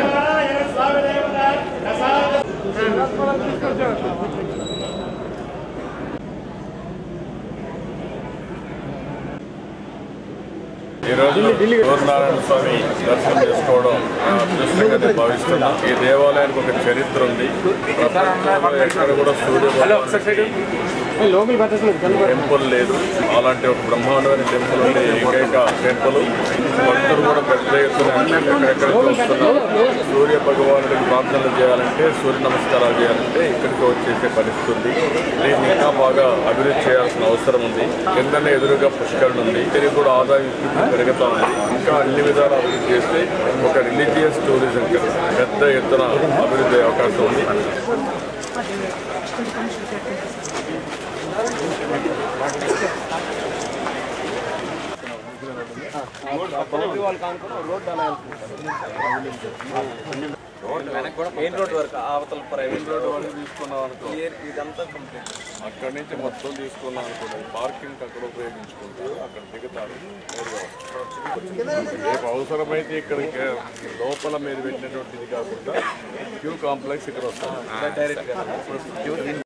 ఈ రోజు సూర్యనారాయణ స్వామి దర్శనం చేసుకోవడం ఆ, అదృష్టంగా నేను భావిస్తున్నాను ఈ దేవాలయానికి ఒక చరిత్ర ఉంది ప్రపంచంలో ఎక్కడ కూడా సూర్య లోకల్ పద్ధతులు టెంపుల్ లేదు అలాంటి ఒక బ్రహ్మాండమైన టెంపుల్ ఉండే ఏకైక టెంపుల్ భక్తులు కూడా పెద్ద ఎత్తున ఎక్కడెక్కడ చూస్తున్నారు సూర్య భగవానుడికి ప్రార్థనలు చేయాలంటే సూర్య నమస్కారాలు చేయాలంటే ఇక్కడికి వచ్చేసే పరిస్థితి ఉంది దీన్ని ఇంకా బాగా అభివృద్ధి చేయాల్సిన అవసరం ఉంది కిందనే ఎదురుగా పుష్కరణ ఉంది ఇది కూడా ఆదాయం ఇప్పుడు పెరుగుతా ఉంది ఇంకా అన్ని విధాలు అభివృద్ధి చేస్తే ఒక రిలీజియస్ టూరిజం పెద్ద ఎత్తున అభివృద్ధి అయ్యే అవకాశం ఉంది మెయిన్ రోడ్ వరకు అవతల ప్రైవేట్ రోడ్ రోడ్డు తీసుకున్నాం అనుకో ఇదంతా కంప్లీట్ అక్కడి నుంచి మొత్తం తీసుకున్నాం అనుకోండి పార్కింగ్ అక్కడ ఉపయోగించుకుంటారు అక్కడ దిగుతారు నేరుగా వస్తారు. రేపు అవసరమైతే ఇక్కడ లోపల మీరు పెట్టినటువంటిది కాకుండా క్యూ కాంప్లెక్స్ ఇక్కడ వస్తారు డైరెక్ట్ గా